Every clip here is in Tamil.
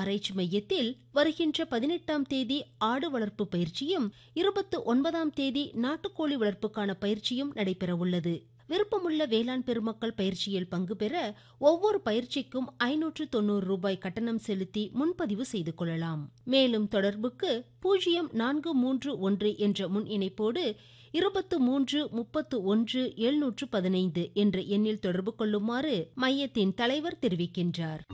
ஆராய்ச்சி மையத்தில் வருகின்ற பதினெட்டாம் தேதி ஆடு வளர்ப்பு பயிற்சியும் இருபத்து ஒன்பதாம் தேதி நாட்டுக்கோழி வளர்ப்புக்கான பயிற்சியும் நடைபெறவுள்ளது விருப்பமுள்ள வேளாண் பெருமக்கள் பயிற்சியில் பங்கு பெற ஒவ்வொரு பயிற்சிக்கும் ஐநூற்று தொண்ணூறு ரூபாய் கட்டணம் செலுத்தி முன்பதிவு செய்து கொள்ளலாம் மேலும் தொடர்புக்கு பூஜ்ஜியம் நான்கு மூன்று ஒன்று என்ற முன் இணைப்போடு இருபத்து மூன்று முப்பத்து ஒன்று எழுநூற்று பதினைந்து என்ற எண்ணில் தொடர்பு கொள்ளுமாறு மையத்தின் தலைவர் தெரிவிக்கின்றார்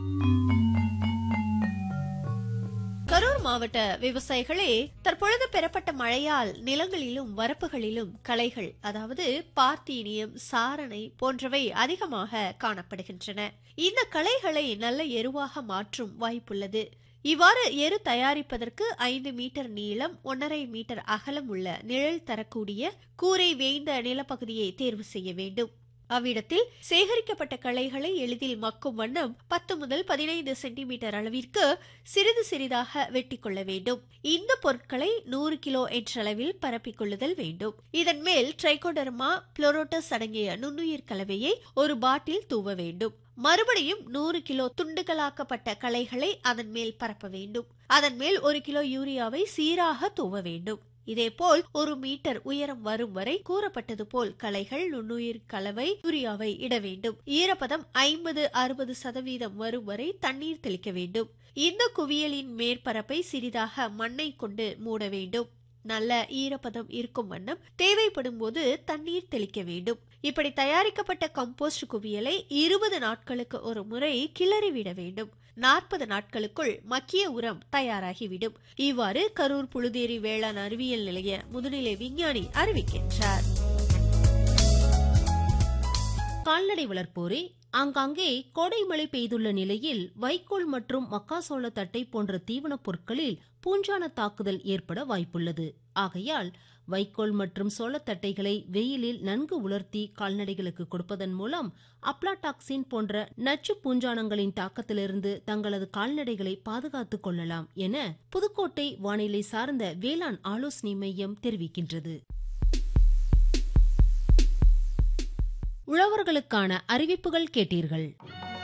கரூர் மாவட்ட விவசாயிகளே தற்பொழுது பெறப்பட்ட மழையால் நிலங்களிலும் வரப்புகளிலும் களைகள் அதாவது பார்த்தீனியம் சாரணை போன்றவை அதிகமாக காணப்படுகின்றன இந்த களைகளை நல்ல எருவாக மாற்றும் வாய்ப்புள்ளது இவ்வாறு எரு தயாரிப்பதற்கு ஐந்து மீட்டர் நீளம் ஒன்றரை மீட்டர் அகலம் உள்ள நிழல் தரக்கூடிய கூரை வேய்ந்த நிலப்பகுதியை தேர்வு செய்ய வேண்டும் அவ்விடத்தில் சேகரிக்கப்பட்ட களைகளை எளிதில் மக்கும் வண்ணம் பத்து முதல் பதினைந்து சென்டிமீட்டர் அளவிற்கு சிறிது சிறிதாக வெட்டி கொள்ள வேண்டும் இந்த பொருட்களை நூறு கிலோ என்ற அளவில் பரப்பிக் கொள்ளுதல் வேண்டும் இதன் மேல் ட்ரைகோடர்மா புளோரோட்டஸ் அடங்கிய நுண்ணுயிர் கலவையை ஒரு பாட்டில் தூவ வேண்டும் மறுபடியும் நூறு கிலோ துண்டுகளாக்கப்பட்ட களைகளை அதன் மேல் பரப்ப வேண்டும் அதன் மேல் ஒரு கிலோ யூரியாவை சீராக தூவ வேண்டும் இதேபோல் ஒரு மீட்டர் உயரம் வரும் வரை கூறப்பட்டது போல் களைகள் நுண்ணுயிர் கலவை யூரியாவை இட வேண்டும் ஈரப்பதம் ஐம்பது அறுபது சதவீதம் வரும் வரை தண்ணீர் தெளிக்க வேண்டும் இந்த குவியலின் மேற்பரப்பை சிறிதாக மண்ணை கொண்டு மூட வேண்டும் நல்ல ஈரப்பதம் இருக்கும் வண்ணம் தேவைப்படும் போது தண்ணீர் தெளிக்க வேண்டும் இப்படி தயாரிக்கப்பட்ட கம்போஸ்ட் குவியலை இருபது நாட்களுக்கு ஒரு முறை கிளறிவிட வேண்டும் நாற்பது நாட்களுக்குள் மக்கிய உரம் தயாராகிவிடும் இவ்வாறு கரூர் புழுதேரி வேளாண் அறிவியல் நிலைய முதுநிலை விஞ்ஞானி அறிவிக்கின்றார் கால்நடை வளர்ப்போரே ஆங்காங்கே கோடை மழை பெய்துள்ள நிலையில் வைக்கோல் மற்றும் மக்காசோள தட்டை போன்ற தீவனப் பொருட்களில் பூஞ்சான தாக்குதல் ஏற்பட வாய்ப்புள்ளது ஆகையால் வைக்கோல் மற்றும் சோளத்தட்டைகளை வெயிலில் நன்கு உலர்த்தி கால்நடைகளுக்கு கொடுப்பதன் மூலம் அப்லாடாக்சின் போன்ற நச்சு பூஞ்சானங்களின் தாக்கத்திலிருந்து தங்களது கால்நடைகளை பாதுகாத்துக் கொள்ளலாம் என புதுக்கோட்டை வானிலை சார்ந்த வேளாண் ஆலோசனை மையம் தெரிவிக்கின்றது உழவர்களுக்கான அறிவிப்புகள் கேட்டீர்கள்